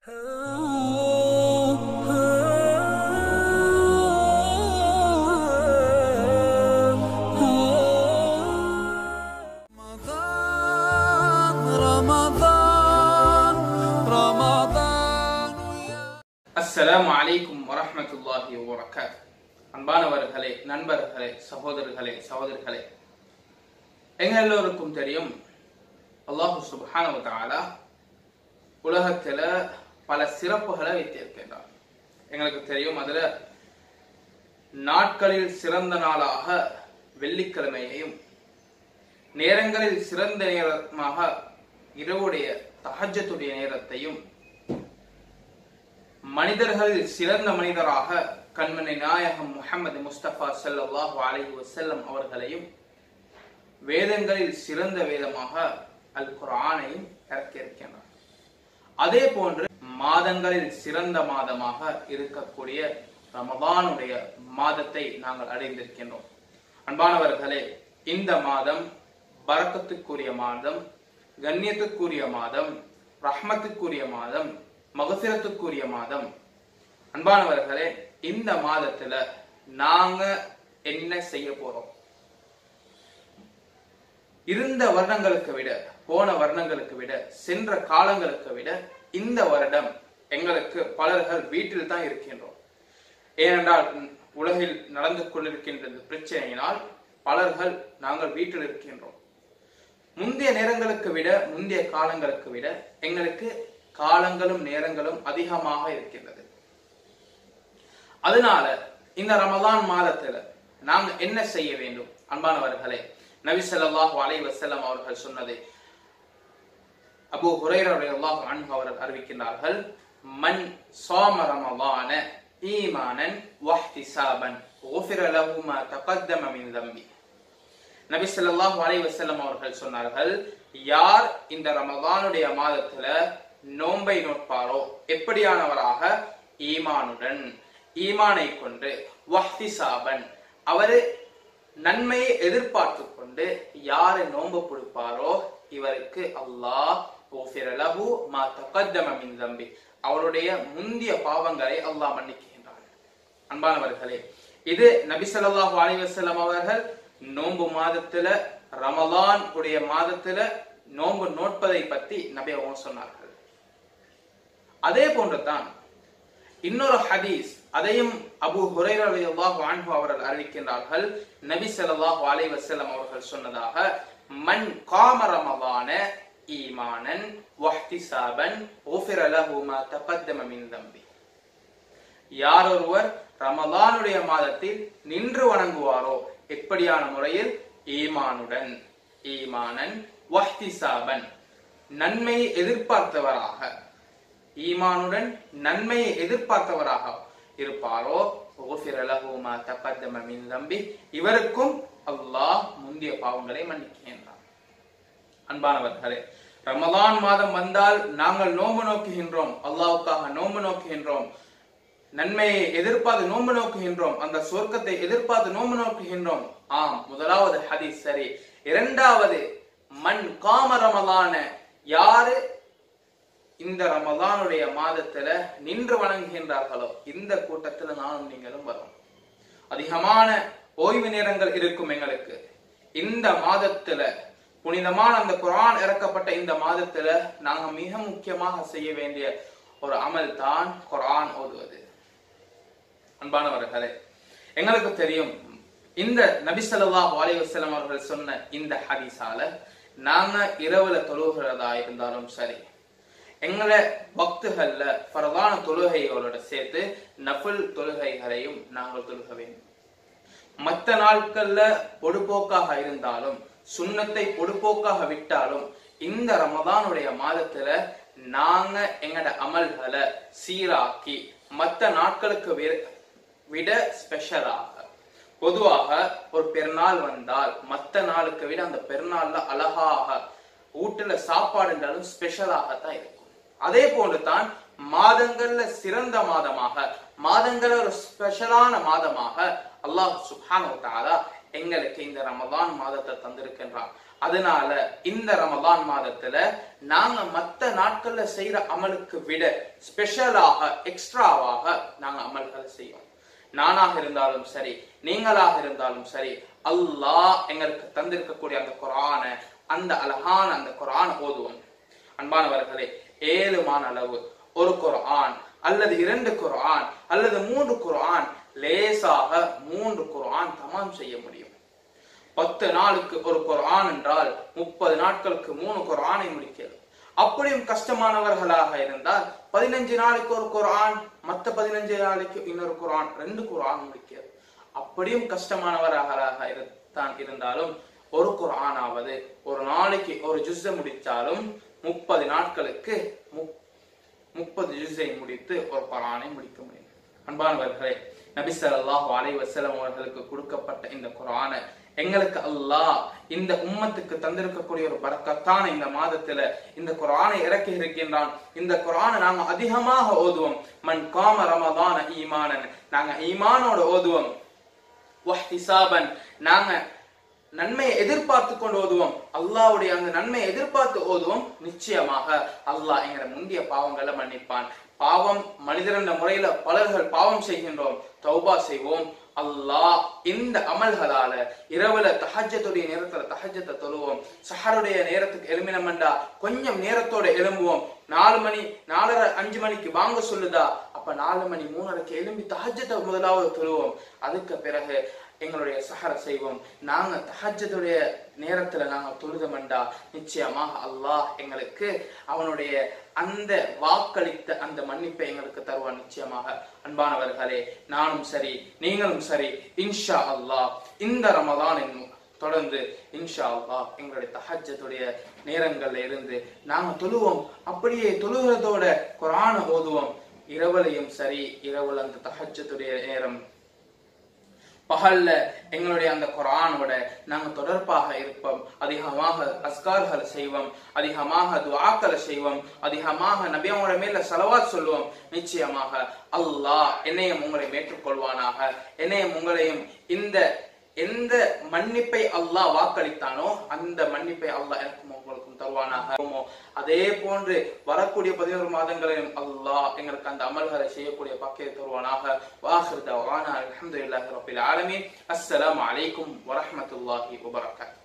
رمضان رمضان رمضان அஸ்ஸலாமு அலைக்கும் வரஹ்மத்துல்லாஹி வபரகாத் அன்பானவர்களே நண்பர்களே சகோதரர்களே சகோதரிகளே எங்க எல்லோருக்கும் தெரியும் அல்லாஹு சுப்ஹானஹு வ தஆலா உலகத்துல பல சிறப்புகளை வைத்திருக்கின்றார் எங்களுக்கு தெரியும் அதுல நாட்களில் சிறந்த நாளாக வெள்ளிக்கிழமையையும் நேரங்களில் சிறந்த நேரமாக இரவுடைய தஹஜ்ஜத்துடைய நேரத்தையும் மனிதர்களில் சிறந்த மனிதராக கண்மணி நாயகம் முஹம்மது முஸ்தபா ஸல்லல்லாஹு அலைஹி வஸல்லம் அவர்களையும் வேதங்களில் சிறந்த வேதமாக அல் குர்ஆனையும் இறக்கியிருக்கின்றார் அதே போன்று மாதங்களில் சிறந்த மாதமாக இருக்கக்கூடிய ரமதானுடைய மாதத்தை நாங்கள் அடைந்திருக்கின்றோம் அன்பானவர்களே இந்த மாதம் பரக்கத்துக்குரிய மாதம் கண்ணியத்துக்குரிய மாதம் ரஹ்மத்துக்குரிய மாதம் மகசிரத்துக்குரிய மாதம் அன்பானவர்களே இந்த மாதத்துல நாங்க என்ன செய்ய போறோம் இருந்த வருடங்களுக்கு விட போன வருடங்களுக்கு விட சென்ற காலங்களுக்கு விட இந்த வருடம் எங்களுக்கு பலர்கள் வீட்டில் தான் இருக்கின்றோம் ஏனென்றால் ம், உலகில் நடந்து கொண்டிருக்கின்றது பிரச்சனையினால் பலர்கள் நாங்கள் வீட்டில் இருக்கின்றோம் முந்தைய நேரங்களுக்கு விட முந்தைய காலங்களுக்கு விட எங்களுக்கு காலங்களும் நேரங்களும் அதிகமாக இருக்கின்றது அதனால இந்த ரமலான் மாதத்துல நாங்க என்ன செய்ய வேண்டும் அன்பானவர்களே நபி ஸல்லல்லாஹு அலைஹி வஸல்லம் அவர்கள் சொன்னதை அபூ ஹுரைரா ரலியல்லாஹு அன்ஹு அவர்கள் அறிவிக்கின்றார்கள் மன் ஸாம ரமலான ஈமானன் வஹ்திசாபன் غفر له ما تقدم من ذنبه நபி ஸல்லல்லாஹு அலைஹி வஸல்லம் அவர்கள் சொன்னார்கள் யார் இந்த ரமலானுடைய மாதத்துல நோன்பை நோட்பாரோ எப்படியானவராக ஈமானுடன் ஈமானை கொண்டு வஹ்திசாபன் அவரு நன்மையை எதிர்பார்த்து கொண்டு யாரு நோன்பு பிடிப்பாரோ இவருக்கு அல்லாஹ் غفر له ما تقدم من ذنبه அவருடைய முந்திய பாவங்களை அல்லாஹ் மன்னிக்கின்றான் அன்பானவர்களே இது நபி ஸல்லல்லாஹு அலைஹி வஸல்லம் அவர்கள் நோன்பு மாதத்துல ரமலான் உடைய மாதத்துல நோன்பு நோட்பதை பத்தி நபி அவங்க சொன்னார்கள் அதே போன்று தான் இன்னொரு ஹதீஸ் அதையும் அபு ஹுரைரா ரலியல்லாஹு அன்ஹு அவர்கள் அறிவிக்கின்றார்கள் நபி ஸல்லல்லாஹு அலைஹி வஸல்லம் அவர்கள் சொன்னதாக மன் காம ரமலான ஈமானன் வஹ்திசாபன் غفر له ما تقدم من ذنبه யார் ஒருவர் ரமலானுடைய மாதத்தில் நின்று வணங்குவாரோ எப்படியான முறையில் ஈமானுடன் ஈமானன் வஹ்திசாபன் நன்மையை எதிர்பார்த்தவராக ஈமானுடன் நன்மையை எதிர்பார்த்தவராக இருப்பாரோ غفر له ما تقدم من ذنبه இவருக்கும் அல்லாஹ் முந்திய பாவங்களை மன்னிக்கின்றான் அன்பானவர்களே ரமலான் மாதம் வந்தால் நாங்கள் நோன்பு நோக்குகின்றோம் அல்லாஹ்வுக்காக நோன்பு நோக்குகின்றோம் நன்மையை எதிர்பார்த்து நோன்பு நோக்குகின்றோம் அந்த சொர்க்கத்தை எதிர்பார்த்து நோன்பு நோக்குகின்றோம் ஆம் முதலாவது ஹதீஸ் சரி இரண்டாவது மண் காம ரமலான யாரு இந்த ரமலானுடைய மாதத்துல நின்று வணங்குகின்றார்களோ இந்த கூட்டத்துல நானும் நீங்களும் வரோம் அதிகமான ஓய்வு நேரங்கள் இருக்கும் எங்களுக்கு இந்த மாதத்துல புனிதமான அந்த குர்ஆன் இறக்கப்பட்ட இந்த மாதத்துல நாங்க மிக முக்கியமாக செய்ய வேண்டிய ஒரு அமல் தான் குர்ஆன் ஓதுவது அன்பானவர்களே எங்களுக்கு தெரியும் இந்த நபி ஸல்லல்லாஹு அலைஹி வஸல்லம் அவர்கள் சொன்ன இந்த ஹதீஸால நாங்க இரவுல தொழுகிறதா இருந்தாலும் சரி எங்களை பக்துகள்ல ஃபரதான தொழுகைகளோட சேர்த்து நஃபில் தொழுகைகளையும் நாங்கள் தொழுக வேண்டும் மற்ற நாட்கள்ல பொடுபோக்காக இருந்தாலும் சுண்ணத்தை பொடுபோக்காக விட்டாலும் இந்த ரமதானுடைய மாதத்துல நாங்க எங்கட அமல்களை சீராக்கி மற்ற நாட்களுக்கு வி- விட ஸ்பெஷலாக பொதுவாக ஒரு பெருநாள் வந்தால் மற்ற நாளுக்கு விட அந்த பெருநாள்ல அழகாக வீட்டுல சாப்பாடுன்றாலும் ஸ்பெஷலாகத்தான் இருக்கும் அதே போன்று தான் மாதங்கள்ல சிறந்த மாதமாக மாதங்கள்ல ஒரு ஸ்பெஷலான மாதமாக அல்லாஹ் சுப்ஹானஹு வ தஆலா எங்களுக்கு இந்த ரமதான் மாதத்தை தந்திருக்கின்றான் அதனால இந்த ரமலான் மாதத்துல நாங்க மத்த நாட்கள்ல செய்யற அமலுக்கு விட ஸ்பெஷலாக எக்ஸ்ட்ராவாக நாங்க அமல்களை செய்வோம் நானாக இருந்தாலும் சரி நீங்களாக இருந்தாலும் சரி அல்லாஹ் எங்களுக்கு தந்திருக்கக்கூடிய அந்த குரான அந்த அழகான அந்த குரான் ஓதுவோம் அன்பானவர்களே ஏழுமான அளவு ஒரு குர்ஆன் அல்லது இரண்டு குர்ஆன் அல்லது மூன்று குர்ஆன் லேசாக மூன்று குர்ஆன் தமாம் செய்ய முடியும் பத்து நாளுக்கு ஒரு குர்ஆன் என்றால் முப்பது நாட்களுக்கு மூணு குர்ஆனை முடிக்கிறது அப்படியும் கஷ்டமானவர்களாக இருந்தால் பதினஞ்சு நாளைக்கு ஒரு குர்ஆன் மத்த பதினஞ்சு நாளைக்கு இன்னொரு குர்ஆன் ரெண்டு குர்ஆன் முடிக்கிறது அப்படியும் கஷ்டமானவர்களாக இரு- தான் இருந்தாலும் ஒரு குர்ஆனாவது ஒரு நாளைக்கு ஒரு ஜுஸ்ஸை முடித்தாலும் முப்பது நாட்களுக்கு முப்- முப்பது ஜுஸை முடித்து ஒரு குர்ஆனை முடிக்க முடியும் அன்பானவர்களே நபி ஸல்லல்லாஹு அலைஹி வஸல்லம் அவர்களுக்கு கொடுக்கப்பட்ட இந்த குர்ஆனை எங்களுக்கு அல்லாஹ் இந்த உம்மத்துக்கு தந்திருக்கக்கூடிய ஒரு பரக்கத்தான இந்த மாதத்துல இந்த குர்ஆனை இறக்கி இருக்கின்றான் இந்த குர்ஆனை நாங்க அதிகமாக ஓதுவோம் மன் காம ரமதான ஈமானன் நாங்க ஈமானோட ஓதுவோம் வஹ்திசாபன் நாங்க நன்மையை எதிர்பார்த்து கொண்டு ஓதுவோம் அல்லாஹ்வுடைய அந்த நன்மையை எதிர்பார்த்து ஓதுவோம் நிச்சயமாக அல்லாஹ் எங்களை முந்திய பாவங்களை மன்னிப்பான் பாவம் மனிதர் என்ற முறையில பலர்கள் பாவம் செய்கின்றோம் தௌபா செய்வோம் அல்லாஹ் இந்த அமல்களால இரவுல தஹஜ்ஜத்துடைய நேரத்துல தஹஜ்ஜத்தை தொழுவோம் சஹருடைய நேரத்துக்கு எழுமினமண்டா கொஞ்சம் நேரத்தோட எழும்புவோம் நாலு மணி நாலரை அஞ்சு மணிக்கு வாங்க சொல்லுதா அப்ப நாலு மணி மூணரைக்கு எழும்பி தஹஜ்ஜத்தை முதலாவது தொழுவோம் அதுக்கு பிறகு எங்களுடைய சஹர செய்வோம் நாங்க தஹஜ்ஜத்துடைய நேரத்துல நாங்க தொழுதமண்டா நிச்சயமாக அல்லாஹ் எங்களுக்கு அவனுடைய அந்த வாக்களித்த அந்த மன்னிப்பை எங்களுக்கு தருவான் நிச்சயமாக அன்பானவர்களே நானும் சரி நீங்களும் சரி இன்ஷா அல்லாஹ் இந்த ரமதான் என்னும் தொடர்ந்து இன்ஷா அல்லாஹ் எங்களுடைய தஹஜ்ஜத்துடைய நேரங்கள்ல இருந்து நாங்க தொழுவோம் அப்படியே தொழுகிறதோட குரான ஓதுவோம் இரவுலையும் சரி இரவுல அந்த தஹஜ்ஜத்துடைய நேரம் பகல்ல எங்களுடைய அந்த குரானோட நாங்க தொடர்பாக இருப்போம் அதிகமாக அஸ்கார்களை செய்வோம் அதிகமாக துஆக்களை செய்வோம் அதிகமாக நபியாவோட மேல சலவாத் சொல்லுவோம் நிச்சயமாக அல்லாஹ் என்னையும் உங்களையும் ஏற்றுக்கொள்வானாக என்னையும் உங்களையும் இந்த எந்த மன்னிப்பை அல்லாஹ் வாக்களித்தானோ அந்த மன்னிப்பை அல்லாஹ் எனக்கும் உங்களுக்கும் தருவானாக அதே போன்று வரக்கூடிய பதினோரு மாதங்களிலும் அல்லாஹ் எங்களுக்கு அந்த அமல்களை செய்யக்கூடிய பாக்கியத்தை தருவானாக வாஹிர் தவானா அல்ஹம்துலில்லாஹி ரப்பில் ஆலமீன் அஸ்ஸலாமு அலைக்கும் வரஹ்மத்துல்லாஹி வபரகாத்துஹு